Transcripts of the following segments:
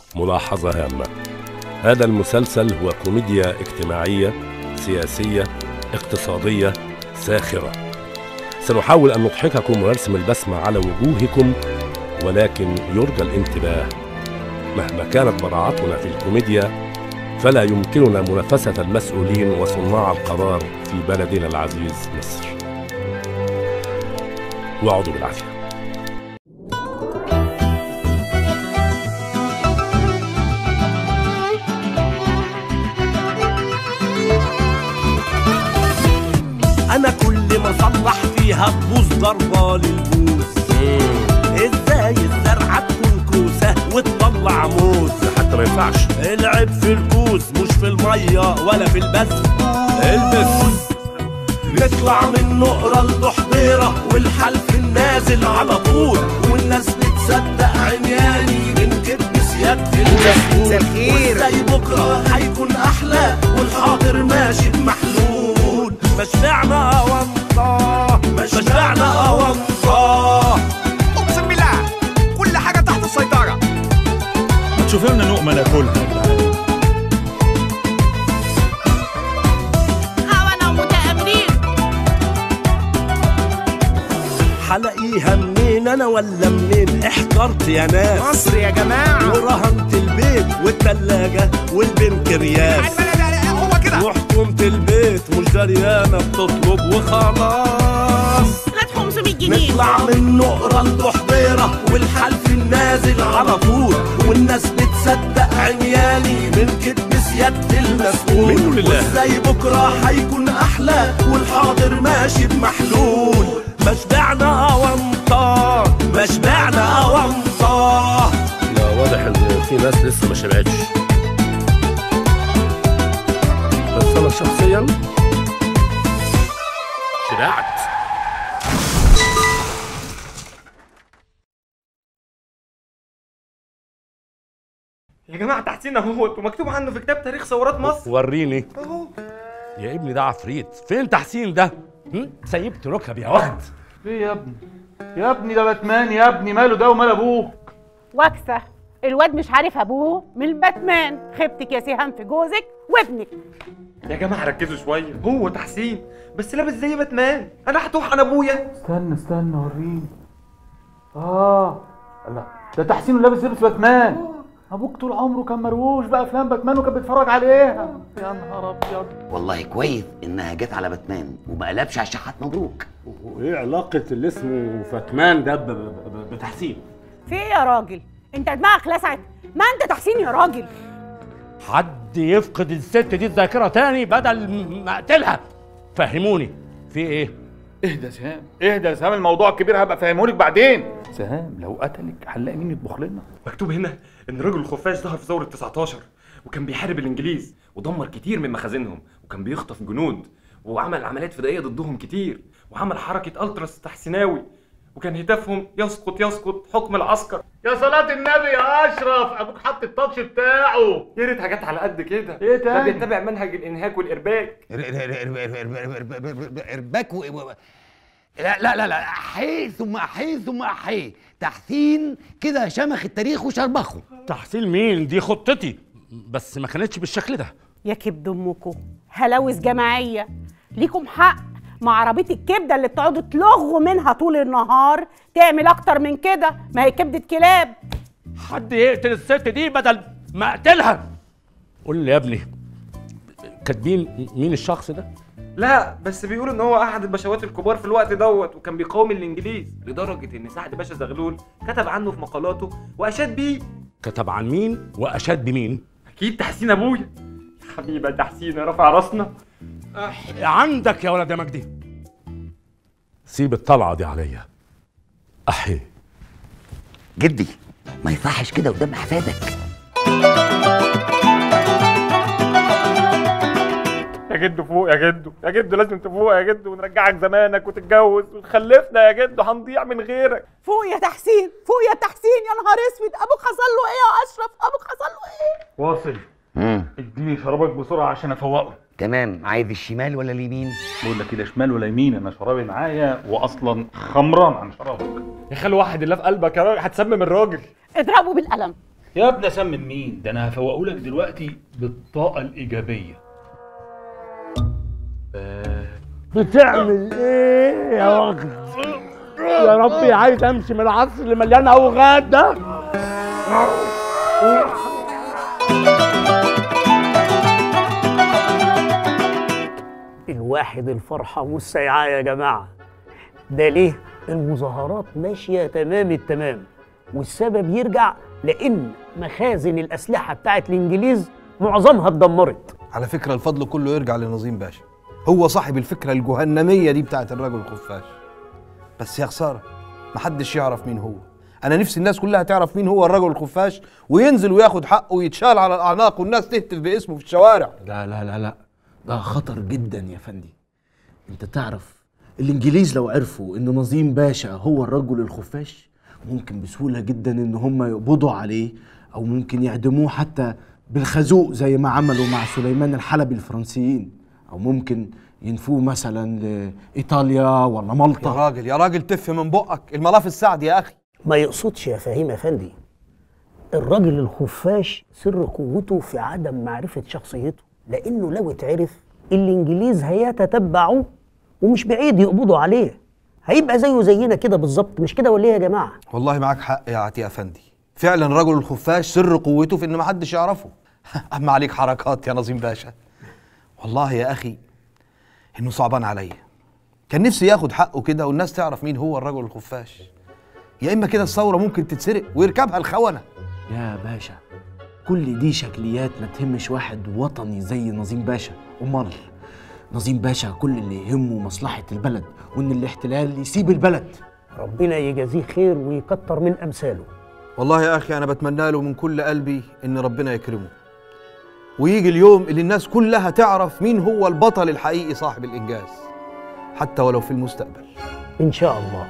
ملاحظة هامة هذا المسلسل هو كوميديا اجتماعية سياسية اقتصادية ساخرة سنحاول أن نضحككم ونرسم البسمة على وجوهكم ولكن يرجى الانتباه مهما كانت براعتنا في الكوميديا فلا يمكننا منافسة المسؤولين وصناع القرار في بلدنا العزيز مصر واقعدوا بالعافية انا كل ما اصلح فيها تبوظ ضربه للبوز ازاي الزرعه تكون كوسه وتطلع موز حتى ما ينفعش العيب في الكوز مش في الميه ولا في البس البس نطلع من نقرة لضحضيرة والحلف النازل على طول والناس بتصدق عمياني من كذب سيادة المسؤول وازاي بكرة هيكون أحلى والحاضر ماشي بمحلول ما شبعنا أونطة ما شبعنا أونطة اقسم بالله كل حاجه تحت السيطره ما تشوفوا لنا لقمه ناكلها يا جدعان خونة ومتآمرين حلاقيها منين أنا ولا منين احترت يا ناس مصر يا جماعه ورهنت البيت والتلاجة والبنكرياس هو كده وحكومة البيت مش دريانة بتطلب وخلاص هات 500 جنيه نطلع من نقرة لضحضيرة والحلف النازل على طول والناس بتصدق عمياني من كذب سيادة المسؤول منه لله. وازاي بكرة هيكون أحلى والحاضر ماشي بمحلول ما شبعنا أونطة ما شبعنا أونطة لا واضح ان في ناس لسه ما شبعتش بس انا شخصيا شبعت يا جماعه تحسين اهوت ومكتوب عنه في كتاب تاريخ ثورات مصر وريني اهو يا ابني ده عفريت فين تحسين ده هم؟ سيبت ركب يا وقت ايه يا ابني يا ابني ده باتمان يا ابني ماله ده ومال ابوه واكسة الواد مش عارف ابوه من الباتمان خيبتك يا سهام في جوزك وابنك يا جماعه ركزوا شويه هو تحسين بس لابس زي باتمان انا هتوح انا ابويا استنى استنى وريني اه لا ده تحسين لابس لبس باتمان ابوك طول عمره كان مروش بافلام باتمان وكان بيتفرج عليها يا نهار ابيض والله كويس انها جت على باتمان وما قلبش على الشحات مبروك وايه علاقة اللي اسمه فتمان ده ب- ب- ب- بتحسين؟ في ايه يا راجل انت دماغك لسعت ما انت تحسين يا راجل حد يفقد الست دي الذاكرة تاني بدل ما اقتلها فهموني في ايه؟ اهدى يا سهام اهدى يا سهام الموضوع كبير هبقى فاهمهولك بعدين سهام لو قتلك هنلاقي مين يطبخ لنا مكتوب هنا ان رجل الخفاش ظهر في ثوره 19 وكان بيحارب الانجليز ودمر كتير من مخازنهم وكان بيخطف جنود وعمل عمليات فدائيه ضدهم كتير وعمل حركه التراس تحسيناوي وكان هتافهم يسقط يسقط حكم العسكر يا صلاة النبي يا اشرف ابوك حط التاتش بتاعه يا ريت حاجات على قد كده ايه ده تاني؟ بيتبع منهج الانهاك والارباك ارباك و... و- لا لا لا لا احي ثم احي ثم احي تحسين كده شمخ التاريخ وشربخه تحسين مين؟ دي خطتي بس ما كانتش بالشكل ده يا كبد امكم هلاوس جماعيه ليكم حق مع عربيه الكبده اللي بتقعدوا تلغوا منها طول النهار تعمل اكتر من كده ما هي كبده كلاب حد يقتل الست دي بدل ما اقتلها قول لي يا ابني كاتبين مين الشخص ده؟ لا بس بيقولوا ان هو احد البشوات الكبار في الوقت دوت وكان بيقاوم الانجليز لدرجه ان سعد باشا زغلول كتب عنه في مقالاته واشاد بيه كتب عن مين واشاد بمين؟ اكيد تحسين ابويا حبيبه تحسين رفع راسنا عندك يا ولد يا مجدي سيب الطلعه دي عليا احي جدي ما يصحش كده قدام احفادك يا جدو فوق يا جدو يا جدو لازم تفوق يا جدو ونرجعك زمانك وتتجوز وتخلفنا يا جدو هنضيع من غيرك فوق يا تحسين فوق يا تحسين يا نهار اسود ابوك حصل له ايه يا اشرف ابوك حصل له ايه واصل امم اديني شرابك بسرعه عشان افوقه تمام عايز الشمال ولا اليمين بقول لك كده شمال ولا يمين انا شرابي معايا واصلا خمران عن شرابك يا خلو واحد الله في قلبك يا راجل هتسمم الراجل اضربه بالقلم يا ابني اسمن مين ده انا هفوقهولك دلوقتي بالطاقه الايجابيه بتعمل ايه يا وقت يا ربي عايز امشي من العصر اللي مليان اوغاد ده الواحد الفرحة والسيعة يا جماعة ده ليه المظاهرات ماشية تمام التمام والسبب يرجع لأن مخازن الأسلحة بتاعت الإنجليز معظمها اتدمرت على فكرة الفضل كله يرجع لنظيم باشا هو صاحب الفكرة الجهنمية دي بتاعت الرجل الخفاش بس يا خسارة محدش يعرف مين هو أنا نفسي الناس كلها تعرف مين هو الرجل الخفاش وينزل وياخد حقه ويتشال على الأعناق والناس تهتف باسمه في الشوارع لا لا لا لا ده خطر جدا يا فندي انت تعرف الانجليز لو عرفوا ان نظيم باشا هو الرجل الخفاش ممكن بسهولة جدا ان هم يقبضوا عليه او ممكن يعدموه حتى بالخازوق زي ما عملوا مع سليمان الحلبي الفرنسيين او ممكن ينفوه مثلا لايطاليا ولا يا مالطا راجل يا راجل تف من بقك الملاف السعد يا أخي ما يقصدش يا فهيم افندي الراجل الخفاش سر قوته في عدم معرفة شخصيته لأنه لو اتعرف الإنجليز هيتتبعوه ومش بعيد يقبضوا عليه هيبقى زيه زينا كده بالظبط مش كده ولا ايه يا جماعة؟ والله معاك حق يا عتي أفندي فعلا رجل الخفاش سر قوته في إن محدش يعرفه أما عليك حركات يا نظيم باشا والله يا أخي إنه صعبان عليا كان نفسي ياخد حقه كده والناس تعرف مين هو الرجل الخفاش يا إما كده الثورة ممكن تتسرق ويركبها الخونة يا باشا كل دي شكليات ما تهمش واحد وطني زي نظيم باشا أمال نظيم باشا كل اللي يهمه مصلحة البلد وإن الاحتلال يسيب البلد ربنا يجازيه خير ويكتر من أمثاله والله يا أخي أنا بتمنى له من كل قلبي إن ربنا يكرمه ويجي اليوم اللي الناس كلها تعرف مين هو البطل الحقيقي صاحب الإنجاز حتى ولو في المستقبل إن شاء الله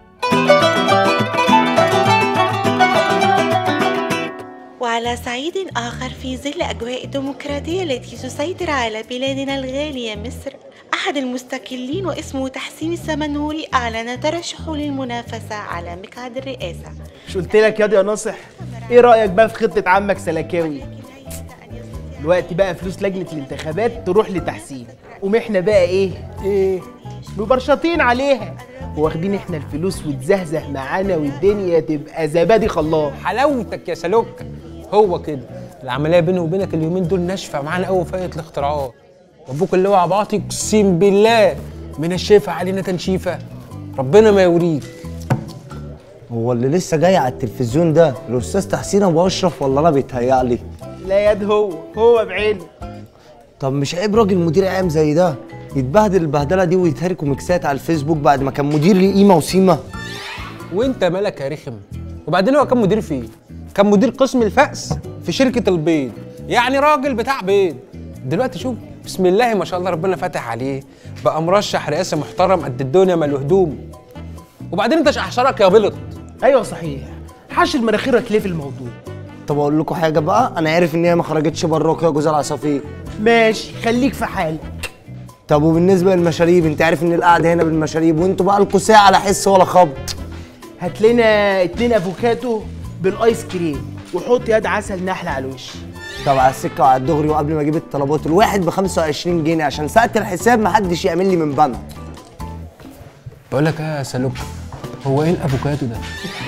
وعلى صعيد آخر في ظل أجواء الديمقراطية التي تسيطر على بلادنا الغالية مصر أحد المستقلين واسمه تحسين السمنوري أعلن ترشحه للمنافسة على مقعد الرئاسة مش قلت لك ياض يا ناصح ايه رايك بقى في خطه عمك سلكاوي دلوقتي بقى فلوس لجنه الانتخابات تروح لتحسين قوم احنا بقى ايه ايه مبرشطين عليها واخدين احنا الفلوس وتزهزه معانا والدنيا تبقى زبادي خلاص حلاوتك يا سلوك هو كده العمليه بيني وبينك اليومين دول ناشفه معانا قوي فاية الاختراعات ابوك اللي هو عباطي اقسم بالله من الشفا علينا تنشيفه ربنا ما يوريك هو اللي لسه جاي على التلفزيون ده الاستاذ تحسين ابو اشرف ولا انا بيتهيألي لا ياد هو هو بعينه طب مش عيب راجل مدير اعلام زي ده يتبهدل البهدله دي ويتهري كوميكسات على الفيسبوك بعد ما كان مدير ليه قيمه وسيمه وانت مالك يا رخم وبعدين هو كان مدير فين كان مدير قسم الفأس في شركه البيض يعني راجل بتاع بيض دلوقتي شوف بسم الله ما شاء الله ربنا فاتح عليه بقى مرشح رئاسه محترم قد الدنيا ماله هدوم وبعدين انت احشرك يا بلط ايوه صحيح حاشر مناخيرك ليه في الموضوع طب اقول لكم حاجه بقى انا عارف ان هي ما خرجتش براك يا جوز العصافير ماشي خليك في حالك طب وبالنسبه للمشاريب انت عارف ان القعده هنا بالمشاريب وانتوا بقى لكم ساعه على حس ولا خبط هات لنا اتنين افوكاتو بالايس كريم وحط يد عسل نحل على الوش طب على السكه وعلى الدغري وقبل ما اجيب الطلبات الواحد ب 25 جنيه عشان ساعه الحساب محدش يعمل لي من بنك بقول لك ايه يا سلوك هو ايه الافوكادو ده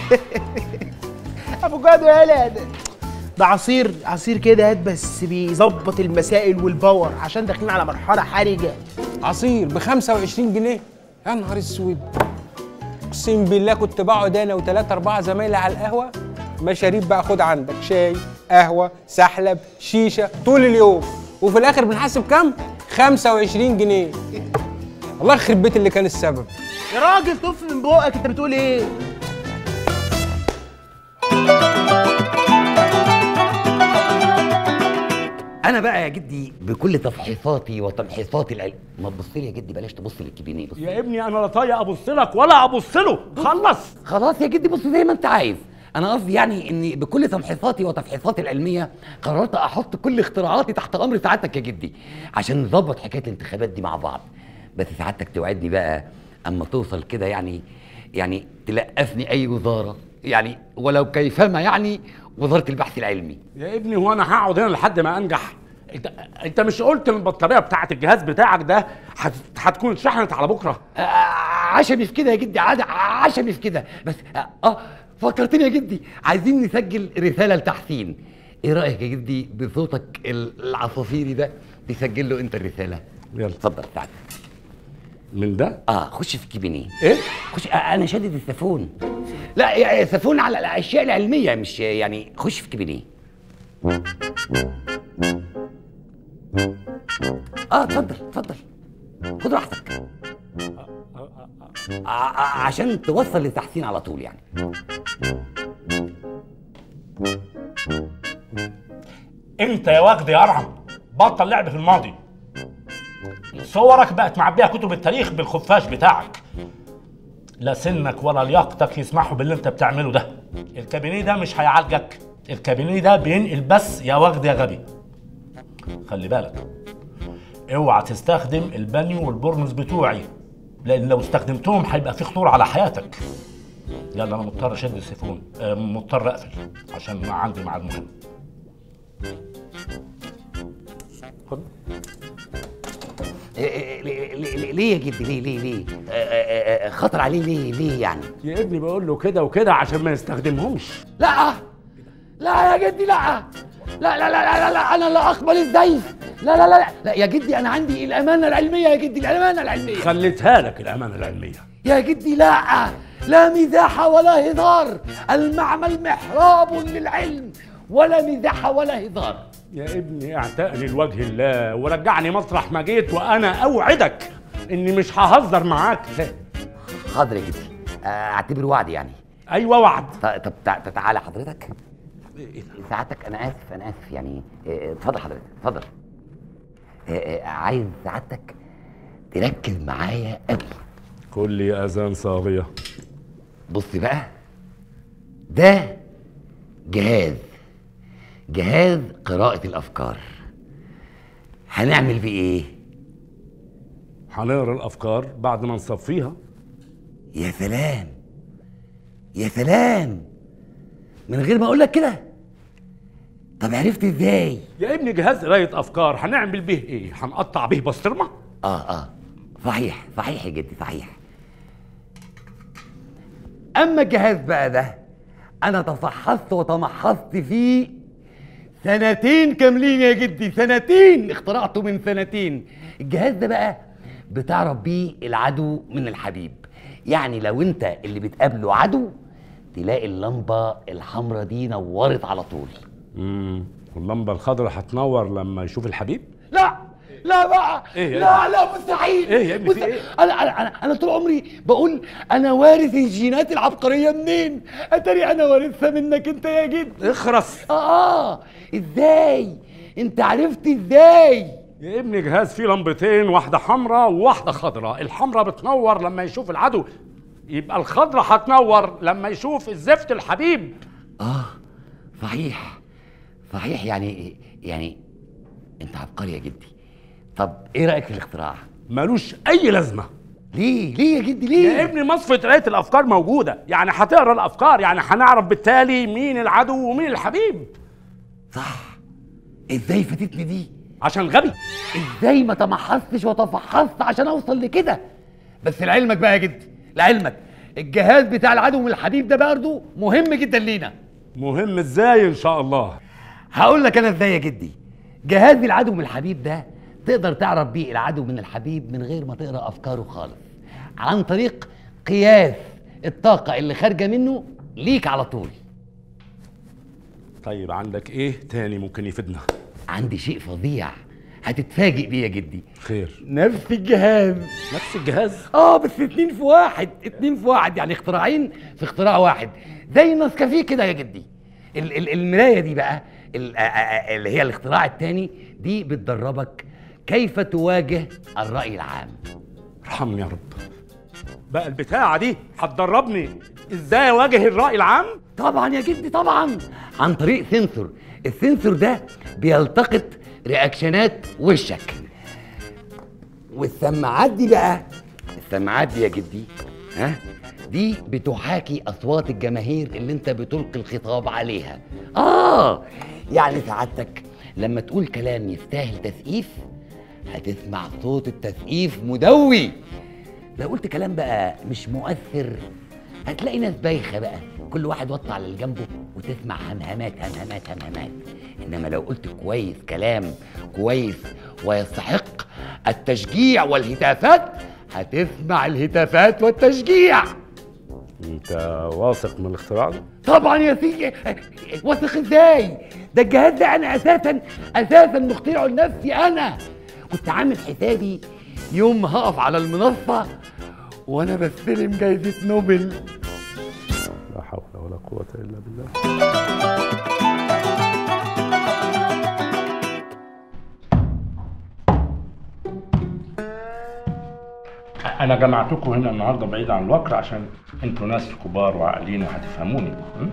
افوكادو يالا ده ده عصير عصير كده هات بس بيظبط المسائل والباور عشان داخلين على مرحله حرجه عصير ب 25 جنيه يا نهار اسود اقسم بالله كنت بقعد انا وثلاثة أربعة زمايلي على القهوة مشاريب بقى خد عندك شاي قهوة سحلب شيشة طول اليوم وفي الآخر بنحاسب كام؟ 25 جنيه الله يخرب بيت اللي كان السبب يا راجل طف من بقك انت بتقول ايه انا بقى يا جدي بكل تفحيصاتي وتمحيصاتي العلم ما تبص لي يا جدي بلاش تبص للكبينيه بص يا ابني انا لا طايق ابص لك ولا ابص له خلص خلاص يا جدي بص زي ما انت عايز انا قصدي يعني اني بكل تمحيصاتي وتفحيصاتي العلميه قررت احط كل اختراعاتي تحت امر سعادتك يا جدي عشان نظبط حكايه الانتخابات دي مع بعض بس سعادتك توعدني بقى اما توصل كده يعني يعني تلقفني اي وزاره يعني ولو كيفما يعني وزاره البحث العلمي يا ابني هو انا هقعد هنا لحد ما انجح انت انت مش قلت ان البطاريه بتاعت الجهاز بتاعك ده هت- هتكون اتشحنت على بكره آه، عشمي في كده يا جدي عاد عشمي في كده بس اه آه، فكرتني يا جدي عايزين نسجل رساله لتحسين ايه رايك يا جدي بصوتك ال- العصافيري ده تسجل له انت الرساله يلا اتفضل تعال من ده اه خش في الكابينيه ايه خش آه انا شادد السافون لا يا- يا سافون على الاشياء العلميه مش يعني خش في الكابينيه اه اتفضل اتفضل خد راحتك ع- ع- عشان توصل لتحسين على طول يعني انت يا وجد يا ارعم بطل لعب في الماضي صورك بقت معبيها كتب التاريخ بالخفاش بتاعك لا سنك ولا لياقتك يسمحوا باللي انت بتعمله ده الكابينيه ده مش هيعالجك الكابينيه ده بينقل بس يا وجد يا غبي خلي بالك اوعى تستخدم البانيو والبرنس بتوعي لان لو استخدمتهم هيبقى في خطوره على حياتك يلا انا مضطر اشد السيفون آه، مضطر اقفل عشان عندي ميعاد مهم إيه- إيه- ليه- ليه ليه يا جدي ليه ليه ليه آه، آه، آه، خطر عليه ليه ليه يعني يا ابني بقول له كده وكده عشان ما يستخدمهمش لا لا يا جدي لا لا لا لا لا, لا, لا انا لا اقبل الزيف لا لا لا لا, لا يا جدي انا عندي الامانه العلميه يا جدي الامانه العلميه خليتها لك الامانه العلميه يا جدي لا لا مزاح ولا هزار المعمل محراب للعلم ولا مزاح ولا هزار يا ابني اعتقني لوجه الله ورجعني مسرح ما جيت وانا اوعدك اني مش ههزر معاك حاضر يا جدي آه، اعتبره وعد يعني ايوه وعد طب طب تع- تعالى حضرتك سعادتك انا اسف انا اسف يعني آه، اتفضل حضرتك اتفضل آه، آه، عايز سعادتك تركز معايا قوي كل اذان صاغيه بص بقى ده جهاز جهاز قراءة الأفكار هنعمل بيه إيه؟ هنقرا الافكار بعد ما نصفيها يا سلام يا سلام من غير ما أقول لك كده طب عرفت إزاي؟ يا ابني جهاز قرايه افكار هنعمل بيه ايه هنقطع بيه بسطرمه آه آه صحيح صحيح يا جدي صحيح أما الجهاز بقى ده أنا تصحصت وتمحصت فيه سنتين كاملين يا جدي سنتين اخترعته من سنتين الجهاز ده بقى بتعرف بيه العدو من الحبيب يعني لو انت اللي بتقابله عدو تلاقي اللمبة الحمراء دي نورت على طول امم واللمبه الخضراء هتنور لما يشوف الحبيب لا لا بقى إيه يا لا ابني؟ لا مستحيل إيه يا ابني، في مستحيل. إيه؟ انا انا انا انا طول عمري بقول انا وارث الجينات العبقريه منين اتاري انا وارثها منك انت يا جد اخرس اه ازاي انت عرفت ازاي يا ابني جهاز فيه لمبتين واحده حمراء وواحده خضراء الحمراء بتنور لما يشوف العدو يبقى الخضراء هتنور لما يشوف الزفت الحبيب اه صحيح صحيح يعني يعني انت عبقري يا جدي طب ايه رايك في الاختراع ملوش اي لازمه ليه ليه يا جدي ليه يا ابني مصفة قراية الأفكار موجودة يعني هتقرا الأفكار يعني هنعرف بالتالي مين العدو ومين الحبيب ازاي فاتتني دي عشان غبي ازاي ما تمحصتش وتفحصت عشان اوصل لكده بس لعلمك بقى يا جدي لعلمك الجهاز بتاع العدو من الحبيب ده برضه مهم جدا لينا مهم ازاي ان شاء الله هقول لك انا ازاي يا جدي جهاز العدو من الحبيب ده تقدر تعرف بيه العدو من الحبيب من غير ما تقرا افكاره خالص عن طريق قياس الطاقه اللي خارجه منه ليك على طول طيب عندك ايه تاني ممكن يفيدنا عندي شيء فظيع هتتفاجئ بيه يا جدي خير نفس الجهاز نفس الجهاز اه بس اتنين في واحد اتنين في واحد يعني اختراعين في اختراع واحد زي النسكافيه كده يا جدي ال- ال- المرايه دي بقى ال- آ- آ- اللي هي الاختراع التاني دي بتدربك كيف تواجه الرأي العام ارحمني يا رب بقى البتاعة دي هتدربني ازاي اواجه الرأي العام طبعا يا جدي طبعا عن طريق سنسور السنسور ده بيلتقط رياكشنات وشك والسماعات دي بقى السماعات دي يا جدي ها دي بتحاكي اصوات الجماهير اللي انت بتلقي الخطاب عليها اه يعني سعادتك لما تقول كلام يستاهل تسقيف هتسمع صوت التسقيف مدوي لو قلت كلام بقى مش مؤثر هتلاقي ناس بايخه بقى كل واحد وطى على اللي جنبه وتسمع همهمات همهمات همهمات انما لو قلت كويس كلام كويس ويستحق التشجيع والهتافات هتسمع الهتافات والتشجيع انت واثق من الاختراع ده؟ طبعا يا سيدي واثق ازاي ده الجهاز ده انا اساسا اساسا مخترعه لنفسي انا كنت عامل حسابي يوم ما هقف على المنصه وانا بستلم جايزه نوبل لا حول ولا قوة إلا بالله أنا جمعتكم هنا النهاردة بعيد عن الوقر عشان أنتوا ناس كبار وعاقلين وهتفهموني م?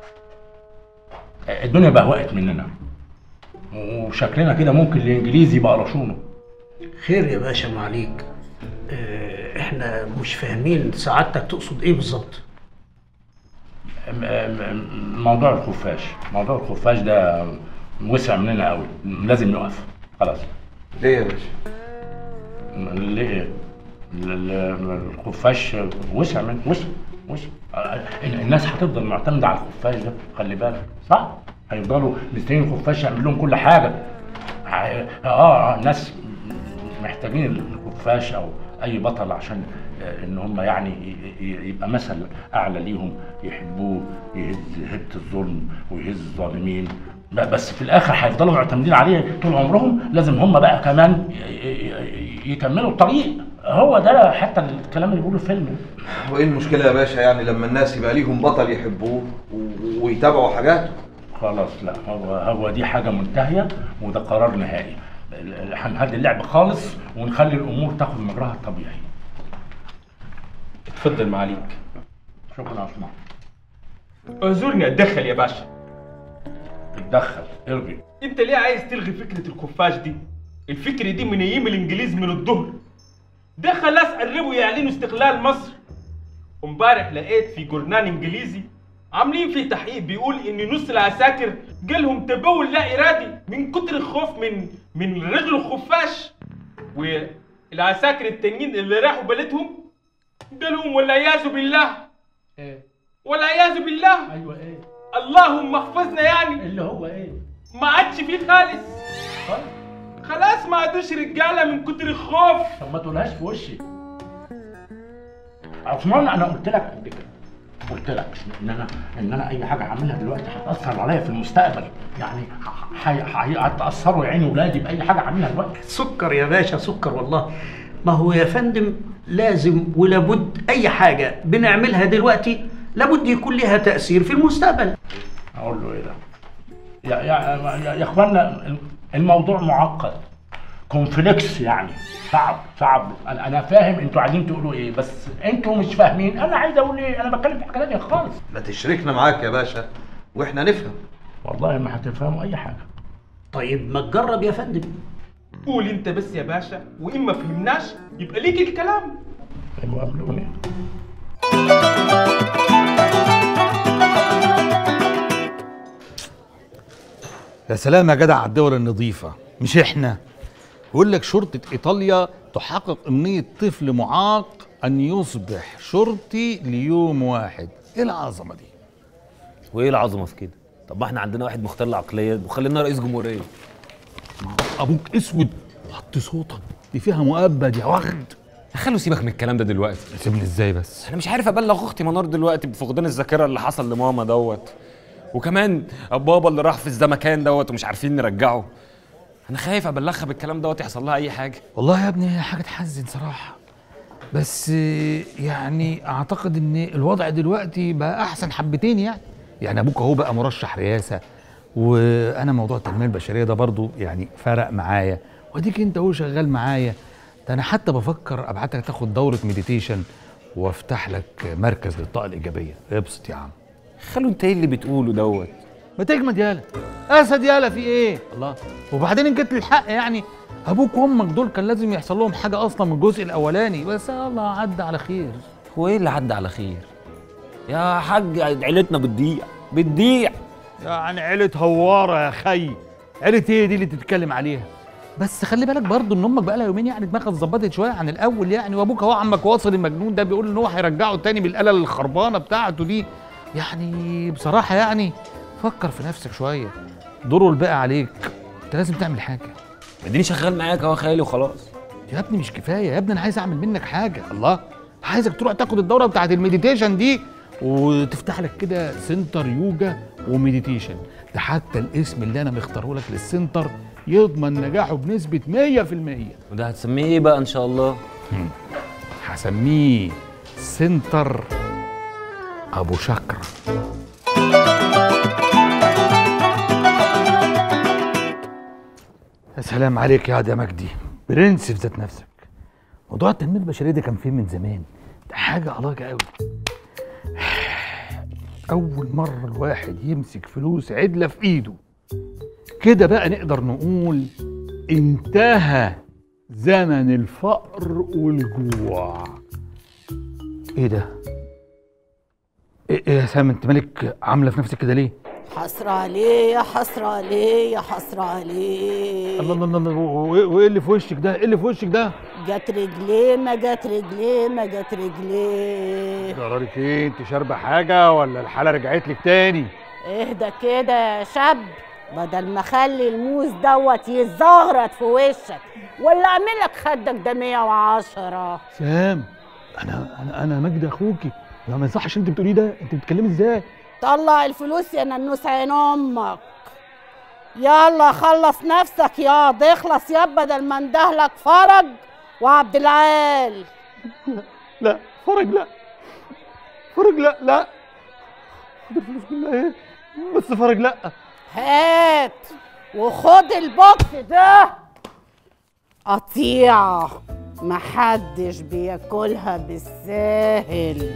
الدنيا بهوقت مننا وشكلنا كده ممكن الإنجليزي يبقى رشونه خير يا باشا معليك آه، احنا مش فاهمين سعادتك تقصد ايه بالظبط م- م- موضوع الخفاش موضوع الخفاش ده وسع مننا قوي لازم نقف خلاص ليه يا باشا؟ ليه ال- ال- الخفاش وسع من وسع وسع ال- الناس هتفضل معتمده على الخفاش ده خلي بالك صح هيفضلوا مستنيين الخفاش يعمل لهم كل حاجه ع- اه الناس محتاجين الخفاش او اي بطل عشان آه، ان هم يعني ي- ي- يبقى مثل اعلى ليهم يحبوه يهز هبه الظلم ويهز الظالمين ب- بس في الاخر هيفضلوا معتمدين عليه طول عمرهم لازم هم بقى كمان ي- ي- يكملوا الطريق هو ده حتى الكلام اللي بيقوله الفيلم وايه المشكله يا باشا يعني لما الناس يبقى ليهم بطل يحبوه و- ويتابعوا حاجاته خلاص لا هو هو دي حاجه منتهيه وده قرار نهائي ال- ال- هنهدي اللعب خالص ونخلي الامور تاخد مجراها الطبيعي اتفضل معاليك شكرا يا عثمان اعذرني اتدخل يا باشا اتدخل الغي انت ليه عايز تلغي فكره الخفاش دي الفكره دي من ايام الانجليز من الظهر ده خلاص قربوا يعلنوا استقلال مصر امبارح لقيت في جورنال انجليزي عاملين فيه تحقيق بيقول ان نص العساكر جالهم تبول لا ارادي من كتر الخوف من من رجل الخفاش والعساكر التانيين اللي راحوا بلدهم جالهم والعياذ بالله ايه والعياذ بالله ايوه ايه اللهم احفظنا يعني اللي هو ايه ما عادش فيه خالص خلاص ما عادوش رجاله من كتر الخوف طب ما تقولهاش في وشي عثمان انا قلت لك قبل كده قلت لك ان انا ان انا اي حاجه هعملها دلوقتي هتاثر عليا في المستقبل يعني ه- ه- ه- هتاثروا يا عيني ولادي باي حاجه هعملها دلوقتي سكر يا باشا سكر والله ما هو يا فندم لازم ولابد اي حاجه بنعملها دلوقتي لابد يكون لها تاثير في المستقبل اقول له ايه ده يا يا يا, يا اخوانا الموضوع معقد كونفليكس يعني صعب صعب انا انا فاهم انتوا عايزين تقولوا ايه بس انتوا مش فاهمين انا عايز اقول ايه انا بتكلم في حاجه تانيه خالص ما تشركنا معاك يا باشا واحنا نفهم والله ما هتفهموا اي حاجه طيب ما تجرب يا فندم قول انت بس يا باشا وان ما فهمناش يبقى ليك الكلام قابلوني يا سلام يا جدع على الدول النظيفة مش احنا يقول لك شرطة ايطاليا تحقق امنية طفل معاق ان يصبح شرطي ليوم واحد ايه العظمة دي وايه العظمه في كده طب ما احنا عندنا واحد مختل العقليه وخلينا رئيس جمهوريه ابوك اسود وحط صوتك دي فيها مؤبد يا وغد خلوا سيبك من الكلام ده دلوقتي سيبني ازاي بس انا مش عارف ابلغ اختي منار دلوقتي بفقدان الذاكره اللي حصل لماما دوت وكمان بابا اللي راح في الزمكان دوت ومش عارفين نرجعه انا خايف ابلغها بالكلام دوت يحصل لها اي حاجه والله يا ابني هي حاجة تحزن صراحة بس آه، يعني اعتقد ان الوضع دلوقتي بقى احسن حبتين يعني يعني ابوك اهو بقى مرشح رئاسة وانا موضوع التنمية البشرية ده برضو يعني فرق معايا واديك انت اهو شغال معايا ده انا حتى بفكر ابعتك تاخد دورة مديتيشن وافتح لك مركز للطاقة الإيجابية ابسط يا عم خلوا انت ايه اللي بتقوله دوت ما تجمد يالا اسد يالا في ايه الله وبعدين ان جيت للحق يعني ابوك وامك دول كان لازم يحصل لهم حاجه اصلا من الجزء الاولاني بس الله عدى على خير هو ايه اللي عدى على خير يا حاج عيلتنا بتضيع بتضيع يعني عيلة هوارة يا خي عيلة ايه دي اللي تتكلم عليها بس خلي بالك برضه ان امك بقى لها يومين يعني دماغها اتظبطت شويه عن الاول يعني وابوك اهو عمك واصل المجنون ده بيقول ان هو هيرجعه تاني بالاله الخربانه بتاعته دي يعني بصراحه يعني فكر في نفسك شويه دوره الباقي عليك انت لازم تعمل حاجه اديني شغال معاك اهو خالي وخلاص يا ابني مش كفايه يا ابني انا عايز اعمل منك حاجه الله عايزك تروح تاخد الدوره بتاعت المديتيشن دي وتفتح لك كده سنتر يوجا ومديتيشن ده حتى الاسم اللي انا مختاره لك للسنتر يضمن نجاحه بنسبه 100% وده هتسميه ايه بقى ان شاء الله هسميه سنتر ابو شكر يا سلام عليك يا واد يا مجدي برنس في ذات نفسك موضوع التنميه البشريه ده كان فين من زمان ده حاجه علاقه قوي اول مره الواحد يمسك فلوس عدله في ايده كده بقى نقدر نقول انتهى زمن الفقر والجوع ايه ده ايه إيه يا سام انت مالك عامله في نفسك كده ليه حسرة عليه يا حسرة عليه يا حسرة عليه الله الله الله الله وايه وإيه اللي في وشك ده ايه اللي في وشك ده جت رجليه ما جت رجليه ما جت رجليه قرارك ايه انت شاربه حاجه ولا الحاله رجعت لك تاني اهدى كده يا شاب بدل ما اخلي الموز دوت يزغرط في وشك ولا اعمل لك خدك ده 110 سام انا انا انا مجدي اخوكي لا ما يصحش انت بتقوليه ده انت بتتكلمي ازاي طلع الفلوس يا ننوس عين امك يلا خلص نفسك ياض اخلص يا بدل ما اندهلك فرج وعبد العال لا فرج لا فرج لا لا خد الفلوس كلها ايه بس فرج لا هات وخد البوكس ده قطيعة محدش بياكلها بالساهل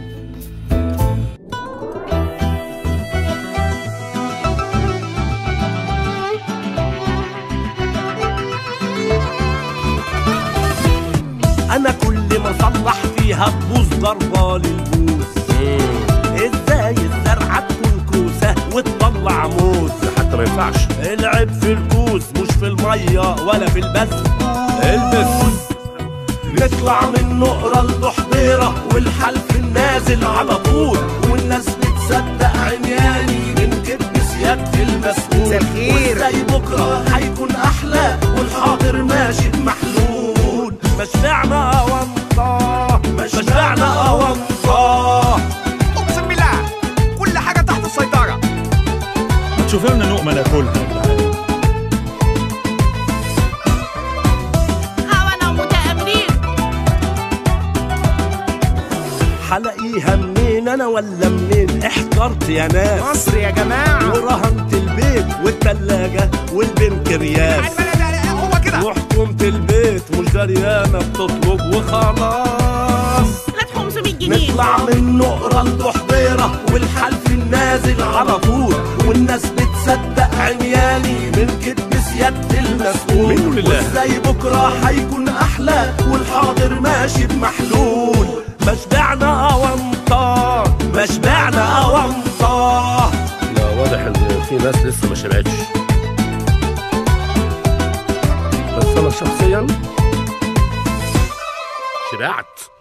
انا كل ما اصلح فيها تبوظ ضربه للبوس ازاي الزرعه تكون كوسه وتطلع موز حتى ما ينفعش العيب في الكوس مش في الميه ولا في البس البس نطلع من نقرة لضحضيرة والحلف النازل على طول والناس بتصدق عمياني من كذب سيادة المسؤول وازاي بكرة هيكون أحلى والحاضر ماشي بمحلول ما شبعنا أونطة ما شبعنا أونطة اقسم بالله كل حاجه تحت السيطره ما تشوف لنا نقمه ناكلها خونة ومتآمرين حلاقيها منين انا ولا منين احترت يا ناس مصر يا جماعه ورهنت البيت والتلاجة والبنكرياس هو كده وحكومة البيت مش دريانة بتطلب وخلاص لا 500 جنيه نطلع من نقرة لضحضيرة والحلف النازل على طول والناس بتصدق عمياني من كذب سيادة المسؤول منه لله. وازاي بكرة هيكون أحلى والحاضر ماشي بمحلول ما شبعنا أونطة ما شبعنا أونطة لا واضح ان في ناس لسه ما شبعتش بس انا شخصيا شبعت